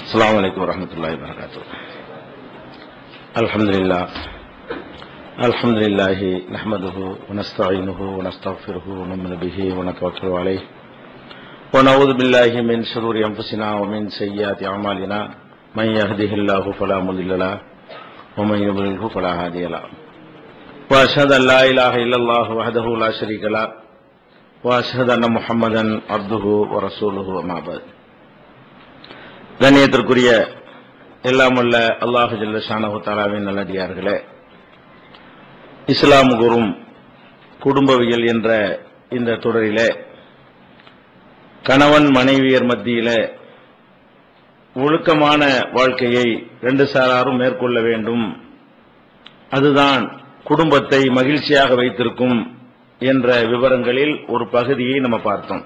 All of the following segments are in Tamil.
السلام عليكم ورحمة الله وبركاته الحمد لله الحمد لله نحمده ونستعينه ونستغفره ونؤمن به ونتوكل عليه ونعوذ بالله من شرور أنفسنا ومن سيئات أعمالنا من يهده الله فلا مضل له ومن يضلله فلا هادي له وأشهد أن لا إله إلا الله وحده لا شريك له وأشهد أن محمدا عبده ورسوله وما بعد கண்ணியத்திற்குரிய எல்லாமுள்ள அல்லாஹு ஜல்ல ஷானஹு தாலாவின் நல்லடியார்களே இஸ்லாம் கூறும் குடும்பவியல் என்ற இந்த தொடரிலே கணவன் மனைவியர் மத்தியிலே ஒழுக்கமான வாழ்க்கையை ரெண்டு சாராரும் மேற்கொள்ள வேண்டும் அதுதான் குடும்பத்தை மகிழ்ச்சியாக வைத்திருக்கும் என்ற விவரங்களில் ஒரு பகுதியை நம்ம பார்த்தோம்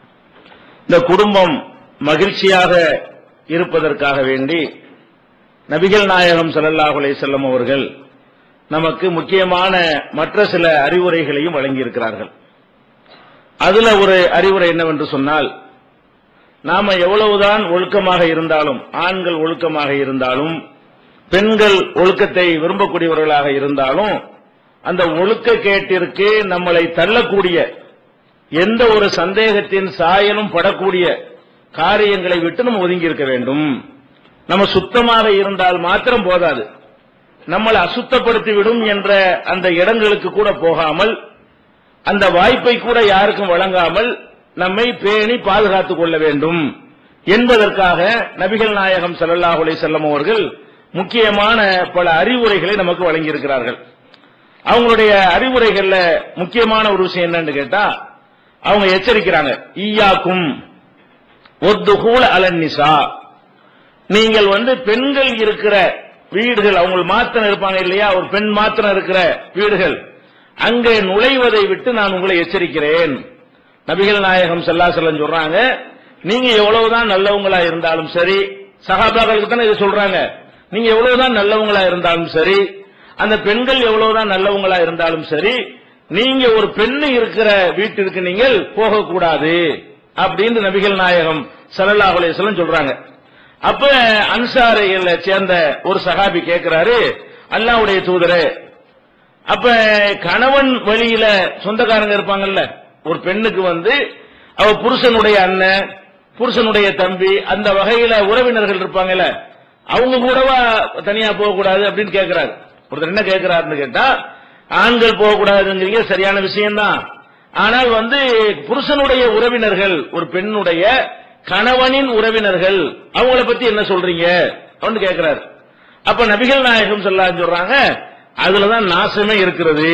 இந்த குடும்பம் மகிழ்ச்சியாக இருப்பதற்காக வேண்டி நபிகள் நாயகம் ஸல்லல்லாஹு அலைஹி வஸல்லம் அவர்கள் நமக்கு முக்கியமான மற்ற சில அறிவுரைகளையும் வழங்கியிருக்கிறார்கள் அதுல ஒரு அறிவுரை என்னவென்று சொன்னால் நாம எவ்வளவுதான் ஒழுக்கமாக இருந்தாலும் ஆண்கள் ஒழுக்கமாக இருந்தாலும் பெண்கள் ஒழுக்கத்தை விரும்பக்கூடியவர்களாக இருந்தாலும் அந்த ஒழுக்க கேட்டிற்கு நம்மளை தள்ளக்கூடிய எந்த ஒரு சந்தேகத்தின் சாயலும் படக்கூடிய காரியங்களை விட்டு நம்ம ஒதுங்கி இருக்க வேண்டும் நம்ம சுத்தமாக இருந்தால் மாத்திரம் போதாது நம்மளை அசுத்தப்படுத்தி விடும் என்ற அந்த இடங்களுக்கு கூட போகாமல் அந்த வாய்ப்பை கூட யாருக்கும் வழங்காமல் நம்மை பேணி பாதுகாத்துக் கொள்ள வேண்டும் என்பதற்காக நபிகள் நாயகம் ஸல்லல்லாஹு அலைஹி வஸல்லம் அவர்கள் முக்கியமான பல அறிவுரைகளை நமக்கு வழங்கியிருக்கிறார்கள் அவங்களுடைய அறிவுரைகள்ல முக்கியமான ஒரு விஷயம் என்னன்னு கேட்டா அவங்க எச்சரிக்கிறாங்க ஈயாக்கும் ஒத்துகூல அலன்னிசா நீங்கள் வந்து பெண்கள் இருக்கிற வீடுகள் அவங்க மாத்திரம் இருப்பாங்க இல்லையா ஒரு பெண் மாத்திரம் இருக்கிற வீடுகள் அங்கே நுழைவதை விட்டு நான் உங்களை எச்சரிக்கிறேன் நபிகள் நாயகம் செல்லா செல்லம் சொல்றாங்க நீங்க எவ்வளவுதான் நல்லவங்களா இருந்தாலும் சரி சகாபாக்களுக்கு தானே இதை சொல்றாங்க நீங்க எவ்வளவுதான் நல்லவங்களா இருந்தாலும் சரி அந்த பெண்கள் எவ்வளவுதான் நல்லவங்களா இருந்தாலும் சரி நீங்க ஒரு பெண்ணு இருக்கிற வீட்டிற்கு நீங்கள் போகக்கூடாது அப்படின்னு நபிகள் நாயகம் ஸல்லல்லாஹு அலைஹி வஸல்லம் சொல்றாங்க அப்ப அன்சாரிகளை சேர்ந்த ஒரு சகாபி கேட்கிறாரு அல்லாஹ்வுடைய தூதரே அப்ப கணவன் வழியில சொந்தக்காரங்க இருப்பாங்கல்ல ஒரு பெண்ணுக்கு வந்து அவ புருஷனுடைய அண்ணன் புருஷனுடைய தம்பி அந்த வகையில உறவினர்கள் இருப்பாங்கல்ல அவங்க கூடவா தனியா போகக்கூடாது அப்படின்னு கேட்கிறாரு ஒருத்தர் என்ன கேட்கிறாருன்னு கேட்டா ஆண்கள் போகக்கூடாதுங்கிறீங்க சரியான விஷயம்தான் ஆனால் வந்து புருஷனுடைய உறவினர்கள் ஒரு பெண்ணுடைய கணவனின் உறவினர்கள் அவங்கள பத்தி என்ன சொல்றீங்க அப்படின்னு கேட்கிறாரு அப்ப நபிகள் நாயகம் சொல்லான்னு சொல்றாங்க அதுலதான் நாசமே இருக்கிறது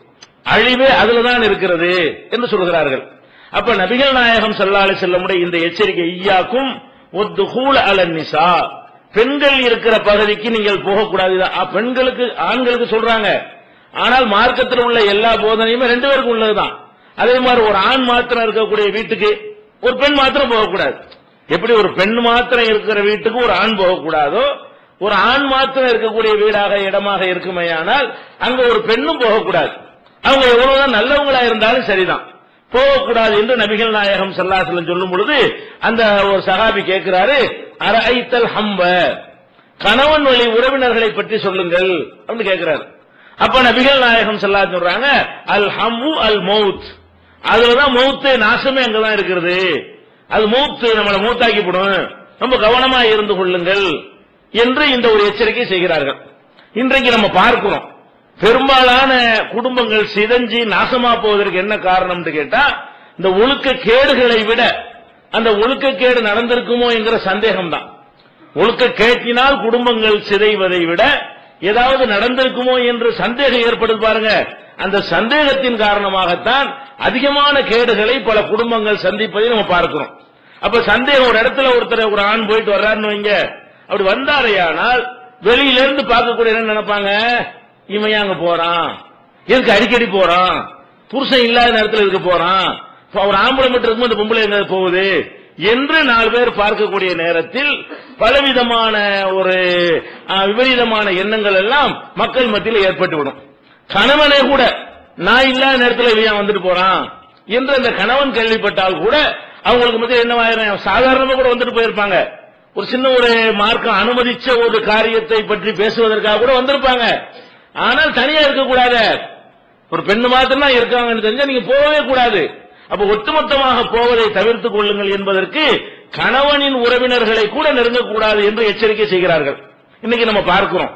அழிவே அதுலதான் இருக்கிறது என்று சொல்கிறார்கள் அப்ப நபிகள் நாயகம் சல்லாலை செல்லமுடைய இந்த எச்சரிக்கை ஈயாக்கும் ஒத்துகூல் அலன்னிசா பெண்கள் இருக்கிற பகுதிக்கு நீங்கள் போகக்கூடாது அ, பெண்களுக்கு ஆண்களுக்கு சொல்றாங்க ஆனால் மார்க்கத்தில் உள்ள எல்லா போதனையுமே ரெண்டு பேருக்கும் உள்ளதுதான் அதே மாதிரி ஒரு ஆண் மாத்திரம் இருக்கக்கூடிய வீட்டுக்கு ஒரு பெண் மாத்திரம் போகக்கூடாது எப்படி ஒரு பெண் மாத்திரம் இருக்கிற வீட்டுக்கு ஒரு ஆண் போகக்கூடாதோ ஒரு ஆண் மாத்திரம் இருக்கக்கூடிய வீடாக இடமாக இருக்குமேயானால் அங்க ஒரு பெண்ணும் போகக்கூடாது அவங்க எவ்வளவுதான் நல்லவங்களா இருந்தாலும் சரிதான் போகக்கூடாது என்று நபிகள் நாயகம் சல்லாசலம் சொல்லும் பொழுது அந்த ஒரு சகாபி கேட்கிறாரு அரைத்தல் ஹம்ப கணவன் வழி உறவினர்களை பற்றி சொல்லுங்கள் அப்படின்னு கேட்கிறாரு அப்ப நபிகள் நாயகம் சல்லா சொல்றாங்க அல் ஹம்மு அல் மௌத் அதுலதான் மௌத்து நாசமே அங்கதான் இருக்கிறது அது மூத்து நம்மளை மூத்தாக்கி போடும் ரொம்ப கவனமா இருந்து கொள்ளுங்கள் என்று இந்த ஒரு எச்சரிக்கை செய்கிறார்கள் இன்றைக்கு நம்ம பார்க்கிறோம் பெரும்பாலான குடும்பங்கள் சிதஞ்சி நாசமா போவதற்கு என்ன காரணம்னு கேட்டா இந்த ஒழுக்க கேடுகளை விட அந்த ஒழுக்கக்கேடு நடந்திருக்குமோ என்கிற சந்தேகம் தான் ஒழுக்க கேட்டினால் குடும்பங்கள் சிதைவதை விட ஏதாவது நடந்திருக்குமோ என்று சந்தேகம் ஏற்படுது பாருங்க அந்த சந்தேகத்தின் காரணமாகத்தான் அதிகமான கேடுகளை பல குடும்பங்கள் சந்திப்பதை நம்ம பார்க்கிறோம் அப்ப சந்தேகம் ஒரு இடத்துல ஒருத்தர் ஒரு ஆண் போயிட்டு வர்றாருன்னு வைங்க அப்படி வந்தாரையானால் வெளியில இருந்து பார்க்கக்கூடிய என்ன நினைப்பாங்க இவன் ஏன் அங்க போறான் எதுக்கு அடிக்கடி போறான் புருஷன் இல்லாத நேரத்தில் இருக்க போறான் இப்ப ஒரு ஆம்பளை மட்டும் இருக்கும் இந்த பொம்பளை எங்க போகுது என்று நாலு பேர் பார்க்கக்கூடிய நேரத்தில் பலவிதமான ஒரு ஆ, விபரீதமான எண்ணங்கள் எல்லாம் மக்கள் மத்தியில் ஏற்பட்டுவிடும் கணவனே கூட நான் இல்லாத நேரத்தில் இவன் ஏன் வந்துட்டு போறான் என்று அந்த கணவன் கேள்விப்பட்டால் கூட அவங்களுக்கு மத்தியில் என்னவாயிரம் சாதாரணமா கூட வந்துட்டு போயிருப்பாங்க ஒரு சின்ன ஒரு மார்க்கம் அனுமதிச்ச ஒரு காரியத்தை பற்றி பேசுவதற்காக கூட வந்திருப்பாங்க ஆனால் தனியா இருக்கக்கூடாது ஒரு பெண்ணு மாத்திரம் தான் இருக்காங்கன்னு தெரிஞ்சா நீங்க போகவே கூடாது அப்ப ஒட்டுமொத்தமாக போவதை தவிர்த்துக் கொள்ளுங்கள் என்பதற்கு கணவனின் உறவினர்களை கூட நெருங்கக்கூடாது என்று எச்சரிக்கை செய்கிறார்கள் இன்னைக்கு நம்ம பார்க்கிறோம்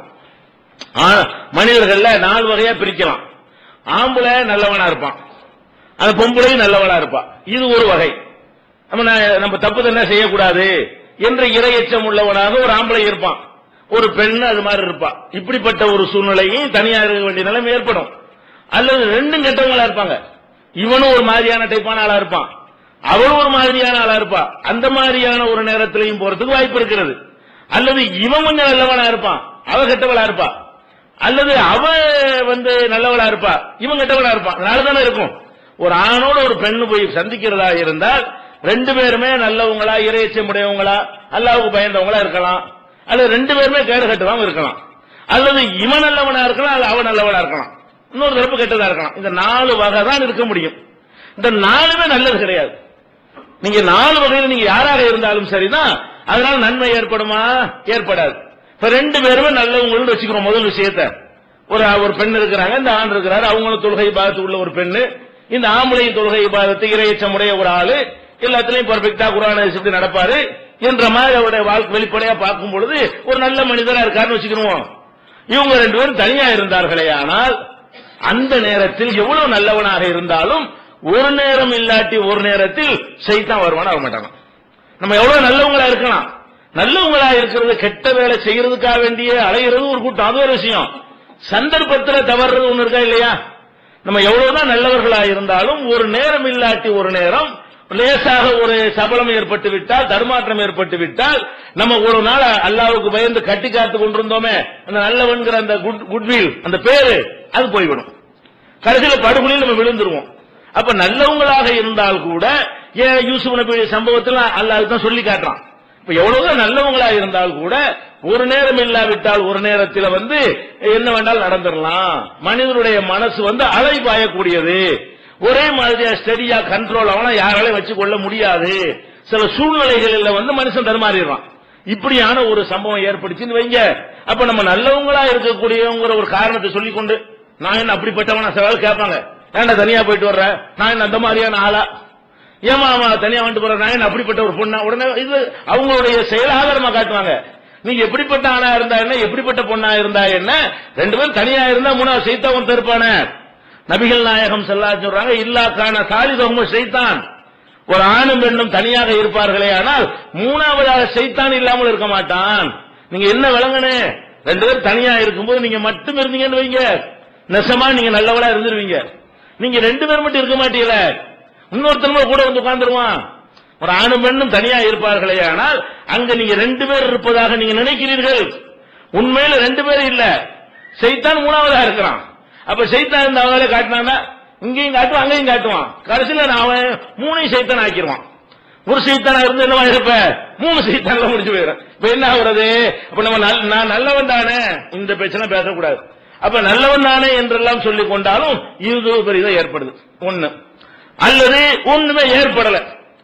ஆ, மனிதர்கள்ல நாலு வகையா பிரிக்கலாம் ஆம்பளை நல்லவனா இருப்பான் அந்த பொம்பளையும் நல்லவளா இருப்பா இது ஒரு வகை நம்ம ந- நம்ம தப்பு தானே செய்யக்கூடாது என்ற இரையச்சம் உள்ளவனாக ஒரு ஆம்பளை இருப்பான் ஒரு பெண் அது மாதிரி இருப்பா இப்படிப்பட்ட ஒரு சூழ்நிலையும் தனியா இருக்க வேண்டிய நிலைமை ஏற்படும் அல்லது ரெண்டும் கெட்டவங்களா இருப்பாங்க இவனும் ஒரு மாதிரியான டைப்பான ஆளா இருப்பான் அவளும் ஒரு மாதிரியான ஆளா இருப்பா அந்த மாதிரியான ஒரு நேரத்திலையும் போறதுக்கு வாய்ப்பு இருக்கிறது அல்லது இவன் கொஞ்சம் நல்லவனா இருப்பான் அவ கெட்டவளா இருப்பா அல்லது அவ வந்து நல்லவளா இருப்பா இவன் கெட்டவளா இருப்பான் அதனால தானே இருக்கும் ஒரு ஆணோட ஒரு பெண்ணு போய் சந்திக்கிறதா இருந்தால் ரெண்டு பேருமே நல்லவங்களா இறையச்சம் உடையவங்களா அல்லாவுக்கு பயந்தவங்களா இருக்கலாம் அல்லது ரெண்டு பேருமே கேடு கட்டுவாங்க இருக்கலாம் அல்லது இவன் நல்லவனா இருக்கலாம் அல்லது அவன் நல்லவனா இருக்கலாம் இன்னொரு தரப்பு கெட்டதா இருக்கலாம் இந்த நாலு வகை தான் இருக்க முடியும் இந்த நாலுமே நல்லது கிடையாது நீங்க நாலு வகையில நீங்க யாராக இருந்தாலும் சரிதான் அதனால நன்மை ஏற்படுமா ஏற்படாது இப்ப ரெண்டு பேருமே நல்லவங்கள்னு வச்சுக்கிறோம் முதல் விஷயத்த ஒரு ஒரு பெண் இருக்கிறாங்க இந்த ஆண் இருக்கிறாரு அவங்களும் தொழுகை பாதத்து உள்ள ஒரு பெண்ணு இந்த ஆம்பளையும் தொழுகை பாதத்து இறையச்சமுடைய ஒரு ஆளு எல்லாத்துலயும் பர்ஃபெக்டா குரான இப்படி நடப்பாரு என்ற மாதிரி அவருடைய வாழ்க்கை வெளிப்படையா பார்க்கும் பொழுது ஒரு நல்ல மனிதரா இருக்காருன்னு வச்சுக்கிடுவோம் இவங்க ரெண்டு பேரும் தனியா இருந்தார்களே ஆனால் அந்த நேரத்தில் எவ்வளவு நல்லவனாக இருந்தாலும் ஒரு நேரம் இல்லாட்டி ஒரு நேரத்தில் செய்தான் வருவானா வர மாட்டாங்க நம்ம எவ்வளவு நல்லவங்களா இருக்கலாம் நல்லவங்களா இருக்கிறது கெட்ட வேலை செய்யறதுக்காக வேண்டிய அலைகிறது ஒரு கூட்டம் அது ஒரு விஷயம் சந்தர்ப்பத்துல தவறுறது ஒண்ணு இருக்கா இல்லையா நம்ம எவ்வளவுதான் நல்லவர்களா இருந்தாலும் ஒரு நேரம் இல்லாட்டி ஒரு நேரம் லேசாக ஒரு சபலம் ஏற்பட்டு விட்டால் தடுமாற்றம் ஏற்பட்டு விட்டால் நம்ம ஒரு நாள் அல்லாவுக்கு பயந்து கட்டி காத்து கொண்டிருந்தோமே அந்த நல்லவன்கிற அந்த குட் குட்வில் அந்த பேரு அது போய்விடும் கடைசியில படுகொலையில் நம்ம விழுந்துருவோம் அப்ப நல்லவங்களாக இருந்தால் கூட ஏன் யூசுப் நபி சம்பவத்தில் அல்லாஹ் தான் சொல்லி காட்டுறான் இப்ப எவ்வளவுதான் நல்லவங்களா இருந்தால் கூட ஒரு நேரம் இல்லாவிட்டால் ஒரு நேரத்தில் வந்து என்ன வேண்டாலும் நடந்துடலாம் மனிதனுடைய மனசு வந்து அலை பாயக்கூடியது ஒரே மாதிரியா ஸ்டெடியா கண்ட்ரோல் அவனா யாராலையும் வச்சு கொள்ள முடியாது சில சூழ்நிலைகளில் வந்து மனுஷன் தருமாறிடுறான் இப்படியான ஒரு சம்பவம் ஏற்படுச்சுன்னு வைங்க அப்ப நம்ம நல்லவங்களா இருக்கக்கூடியவங்கிற ஒரு காரணத்தை சொல்லிக்கொண்டு நான் என்ன அப்படிப்பட்டவனா சில ஆள் கேட்பாங்க ஏன்டா தனியா போயிட்டு வர்ற நான் என்ன அந்த மாதிரியான ஆளா ஏமா அவன் தனியா வந்துட்டு போற நான் என்ன அப்படிப்பட்ட ஒரு பொண்ணா உடனே இது அவங்களுடைய செயல் ஆதாரமா காட்டுவாங்க நீங்க எப்படிப்பட்ட ஆளா இருந்தா என்ன எப்படிப்பட்ட பொண்ணா இருந்தா என்ன ரெண்டு பேரும் தனியா இருந்தா மூணாவது சைத்தவன் தருப்பானே நபிகள் நாயகம் செல்லா சொல்றாங்க இல்லா காண சாலிதவங்க செய்தான் ஒரு ஆணும் பெண்ணும் தனியாக இருப்பார்களே ஆனால் மூணாவதாக செய்தான் இல்லாமல் இருக்க மாட்டான் நீங்க என்ன விளங்கணு ரெண்டு பேரும் தனியா இருக்கும்போது நீங்க மட்டும் இருந்தீங்கன்னு வைங்க நெசமா நீங்க நல்லவளா இருந்துருவீங்க நீங்க ரெண்டு பேர் மட்டும் இருக்க மாட்டீங்கள இன்னொருத்தனும் கூட வந்து உட்கார்ந்துருவான் ஒரு ஆணும் பெண்ணும் தனியா இருப்பார்களே ஆனால் அங்க நீங்க ரெண்டு பேர் இருப்பதாக நீங்க நினைக்கிறீர்கள் உண்மையில ரெண்டு பேரும் இல்ல செய்தான் மூணாவதா இருக்கிறான் அப்ப செய்தான் இந்த அவங்கள காட்டினான்னா இங்கேயும் காட்டுவான் அங்கேயும் காட்டுவான் கடைசியில நான் அவன் மூணையும் சைத்தான் ஆக்கிடுவான் ஒரு சைத்தானா இருந்து என்னவா இருப்ப மூணு சைத்தான்ல முடிஞ்சு போயிடும் இப்ப என்ன ஆகுறது அப்ப நம்ம நல்ல- நான் நல்லவன் தானே இந்த பேச்செல்லாம் பேசக்கூடாது அப்ப நல்லவன் தானே என்றெல்லாம் சொல்லிக் கொண்டாலும் இது பெரியதா ஏற்படுது ஒண்ணு அல்லது ஒண்ணுமே ஏற்படல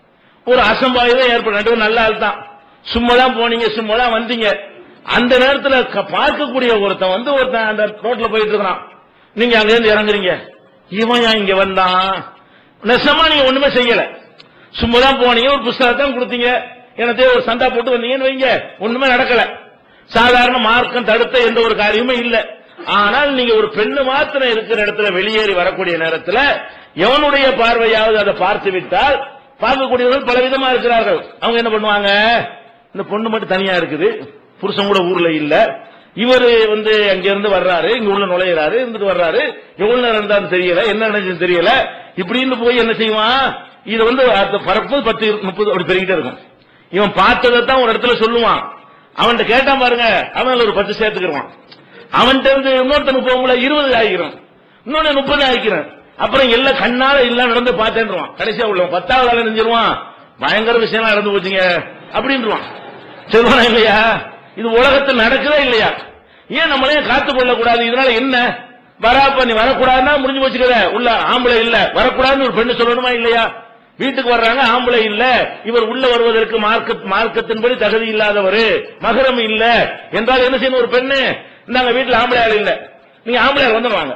ஒரு அசம்பாவிதம் ஏற்படும் ரெண்டு பேரும் நல்ல ஆள் தான் சும்மா தான் போனீங்க சும்மா தான் வந்தீங்க அந்த நேரத்துல க- பார்க்கக்கூடிய ஒருத்தன் வந்து ஒருத்தன் அந்த ரோட்ல போயிட்டு இருக்கிறான் நீங்க அங்க இருந்து இறங்குறீங்க இவன் ஏன் இங்க வந்தான் நெசமா நீங்க ஒண்ணுமே செய்யல சும்மா தான் போனீங்க ஒரு புஸ்தகத்தை கொடுத்தீங்க எனத்தையும் ஒரு சந்தா போட்டு வந்தீங்கன்னு வைங்க ஒண்ணுமே நடக்கல சாதாரண மார்க்கம் தடுத்த எந்த ஒரு காரியமும் இல்ல ஆனால் நீங்க ஒரு பெண்ணு மாத்திரம் இருக்கிற இடத்துல வெளியேறி வரக்கூடிய நேரத்துல எவனுடைய பார்வையாவது அதை பார்த்து விட்டால் பார்க்கக்கூடியவர்கள் பலவிதமா இருக்கிறார்கள் அவங்க என்ன பண்ணுவாங்க இந்த பொண்ணு மட்டும் தனியா இருக்குது புருஷன் கூட ஊர்ல இல்ல இவரு வந்து அங்க இருந்து வர்றாரு இங்க உள்ள நுழையிறாரு இருந்துட்டு வர்றாரு எவ்வளவு நேரம் இருந்தாலும் தெரியல என்ன நினைச்சது தெரியல இப்படின்னு போய் என்ன செய்வான் இது வந்து அடுத்த பரப்பு பத்து முப்பது அப்படி பெருகிட்டே இருக்கும் இவன் பார்த்ததை தான் ஒரு இடத்துல சொல்லுவான் அவன்கிட்ட கேட்டான் பாருங்க அவன் அதுல ஒரு பத்து சேர்த்துக்கிடுவான் அவன்கிட்ட இருந்து இன்னொருத்தனுக்கு போகும்போது இருபது ஆகிக்கிறோம் இன்னொன்னு முப்பது ஆகிக்கிறேன் அப்புறம் எல்லாம் கண்ணால எல்லாம் நடந்து பார்த்தேன்றான் கடைசியா உள்ளவன் பத்தாவது ஆள் நெஞ்சிருவான் பயங்கர விஷயம் நடந்து போச்சுங்க அப்படின்றான் சொல்லுவானா இல்லையா இது உலகத்தில் நடக்குதா இல்லையா ஏன் நம்மளையும் காத்து கொள்ள கூடாது இதனால என்ன வராப்ப நீ வரக்கூடாதுன்னா முடிஞ்சு வச்சுக்கத உள்ள ஆம்பளை இல்ல வரக்கூடாதுன்னு ஒரு பெண்ணு சொல்லணுமா இல்லையா வீட்டுக்கு வர்றாங்க ஆம்பளை இல்ல இவர் உள்ள வருவதற்கு மார்க்க மார்க்கத்தின்படி தகுதி இல்லாதவர் மகரம் இல்ல என்றால் என்ன செய்யணும் ஒரு பெண்ணு நாங்க வீட்டுல ஆம்பளை ஆள் இல்ல நீங்க ஆம்பளை ஆள் வந்துருவாங்க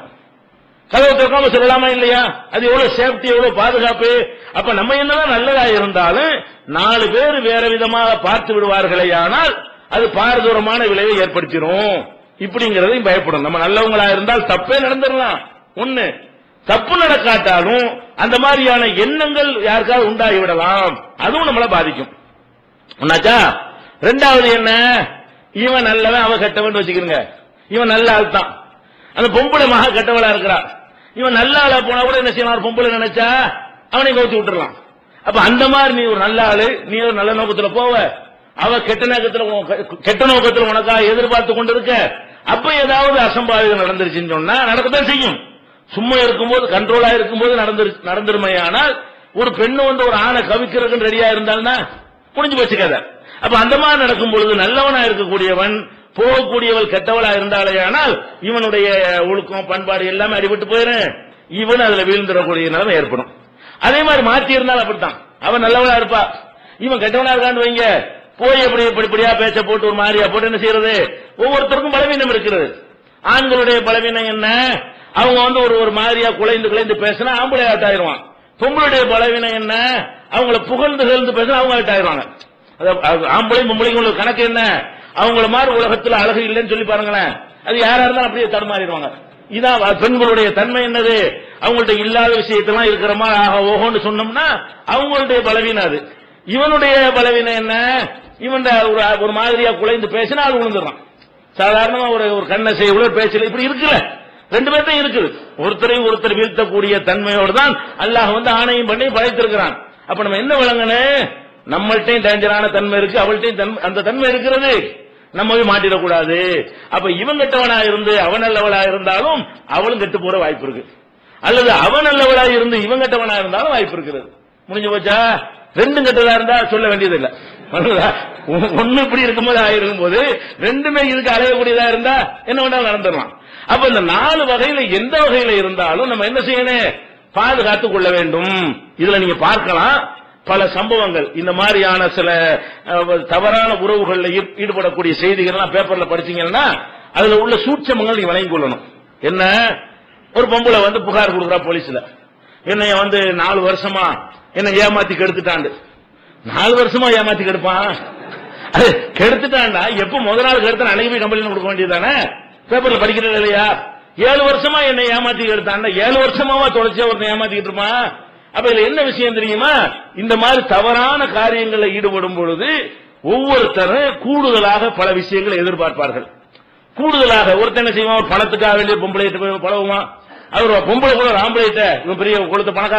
கதவு திறக்காம சொல்லலாமா இல்லையா அது எவ்வளவு சேஃப்டி எவ்வளவு பாதுகாப்பு அப்ப நம்ம என்னதான் நல்லதா இருந்தாலும் நாலு பேர் வேற விதமாக பார்த்து விடுவார்களே ஆனால் அது பாரதூரமான விளைவை ஏற்படுத்திடும் இப்படிங்கறதையும் பயப்படும் நம்ம நல்லவங்களா இருந்தால் தப்பே நடந்துடலாம் ஒண்ணு தப்பு நடக்காட்டாலும் அந்த மாதிரியான எண்ணங்கள் யாருக்காவது உண்டாகி விடலாம் அதுவும் நம்மள பாதிக்கும் உன்னாச்சா ரெண்டாவது என்ன இவன் நல்லவன் அவன் கெட்டவன் வச்சுக்கிறங்க இவன் நல்ல ஆள் தான் அந்த பொம்பளை மகா கெட்டவளா இருக்கிறா இவன் நல்ல ஆளா போனா கூட என்ன செய்யலாம் ஒரு பொம்பளை நினைச்சா அவனை கவுத்தி விட்டுறலாம் அப்ப அந்த மாதிரி நீ ஒரு நல்ல ஆளு நீ ஒரு நல்ல நோக்கத்துல போவ அவ கெட்ட நோக்கத்துல உன் கெட்ட நோக்கத்துல உனக்கா எதிர்பார்த்து கொண்டு இருக்க அப்ப ஏதாவது அசம்பாவிதம் நடந்துருச்சுன்னு சொன்னா நடக்கத்தான் செய்யும் சும்மா இருக்கும்போது கண்ட்ரோலா இருக்கும்போது நடந்துரு நடந்துருமையானால் ஒரு பெண்ணு வந்து ஒரு ஆணை கவிக்கிறதுக்கு ரெடியா இருந்தால்னா முடிஞ்சு போச்சு கதை அப்ப அந்த மாதிரி நடக்கும் பொழுது நல்லவனா இருக்கக்கூடியவன் போகக்கூடியவள் கெட்டவளா இருந்தாலே ஆனால் இவனுடைய ஒழுக்கம் பண்பாடு எல்லாமே அடிபட்டு போயிடும் இவன் அதுல வீழ்ந்துடக்கூடிய நிலைமை ஏற்படும் அதே மாதிரி மாத்தி இருந்தாலும் அப்படித்தான் அவன் நல்லவளா இருப்பா இவன் கெட்டவனா இருக்கான்னு வைங்க போய் எப்படி இப்படி இப்படியா பேச்ச போட்டு ஒரு மாதிரியா போட்டு என்ன செய்யறது ஒவ்வொருத்தருக்கும் பலவீனம் இருக்கிறது ஆண்களுடைய பலவீனம் என்ன அவங்க வந்து ஒரு ஒரு மாதிரியா குலைந்து குலைந்து பேசினா ஆம்பளை ஆட்டாயிருவான் பொம்பளுடைய பலவீனம் என்ன அவங்கள புகழ்ந்து புகழ்ந்து பேசினா அவங்க ஆட்டாயிருவாங்க ஆம்பளையும் பொம்பளையும் உள்ள கணக்கு என்ன அவங்கள மாதிரி உலகத்துல அழகு இல்லைன்னு சொல்லி பாருங்களேன் அது யாரா இருந்தாலும் அப்படியே தடுமாறிடுவாங்க இதான் பெண்களுடைய தன்மை என்னது அவங்கள்ட்ட இல்லாத விஷயத்தெல்லாம் இருக்கிற மாதிரி ஆக ஓஹோன்னு சொன்னோம்னா அவங்களுடைய பலவீனம் அது இவனுடைய பலவீனம் என்ன இவன் ஒரு ஒரு மாதிரியா குலைந்து பேசினா அது விழுந்துடுறான் சாதாரணமா ஒரு ஒரு கண்ணை செய்ய ஒரு பேச்சல இப்படி இருக்குல்ல ரெண்டு பேர்த்தையும் இருக்குது ஒருத்தரையும் ஒருத்தர் வீழ்த்தக்கூடிய தன்மையோடு தான் அல்லாஹ் வந்து ஆணையும் பண்ணி படைத்திருக்கிறான் அப்ப நம்ம என்ன விளங்கணும் நம்மள்ட்டையும் டேஞ்சரான தன்மை இருக்கு அவள்கிட்டையும் அந்த தன்மை இருக்கிறது நம்ம போய் மாட்டிடக்கூடாது அப்ப இவன் கெட்டவனா இருந்து அவன் நல்லவளா இருந்தாலும் அவளும் கெட்டு போற வாய்ப்பு இருக்கு அல்லது அவன் நல்லவளா இருந்து இவன் கெட்டவனா இருந்தாலும் வாய்ப்பு இருக்கிறது முடிஞ்சு போச்சா ரெண்டும் கெட்டதா இருந்தா சொல்ல வேண்டியது இல்ல ஒண்ணு இப்படி இருக்கும்போது ஆயிருக்கும் போது ரெண்டுமே இதுக்கு அழகக்கூடியதா இருந்தா என்ன வேணாலும் நடந்துடலாம் அப்ப இந்த நாலு வகையில எந்த வகையில இருந்தாலும் நம்ம என்ன செய்யணும் பாதுகாத்துக் கொள்ள வேண்டும் இதுல நீங்க பார்க்கலாம் பல சம்பவங்கள் இந்த மாதிரியான சில தவறான உறவுகள்ல ஈடுபடக்கூடிய செய்திகள்லாம் பேப்பர்ல படிச்சீங்கன்னா அதுல உள்ள சூட்சமங்கள் நீங்க வழங்கிக் கொள்ளணும் என்ன ஒரு பொம்பளை வந்து புகார் கொடுக்குறா போலீஸ்ல என்னைய வந்து நாலு வருஷமா என்ன ஏமாத்தி கெடுத்துட்டாண்டு நாலு வருஷமா ஏமாத்தி கெடுப்பான் அது கெடுத்துட்டாண்டா எப்ப முதல் நாள் கெடுத்த அன்னைக்கு போய் கம்பெனி கொடுக்க வேண்டியதானே பேப்பர்ல படிக்கிறது இல்லையா ஏழு வருஷமா என்னை ஏமாத்தி கெடுத்தாண்டா ஏழு வருஷமாவா தொலைச்சா ஒருத்தன் ஏமாத்திக்கிட்டு இருப்பான் அப்ப இதுல என்ன விஷயம் தெரியுமா இந்த மாதிரி தவறான காரியங்களில் ஈடுபடும் பொழுது ஒவ்வொருத்தரும் கூடுதலாக பல விஷயங்களை எதிர்பார்ப்பார்கள் கூடுதலாக ஒருத்தர் என்ன செய்வான் பணத்துக்காக வேண்டிய பொம்பளை பழகுவான் அவர் பொம்பளை கூட ஆம்பளைட்ட இவன் பெரிய கொடுத்த பணக்கார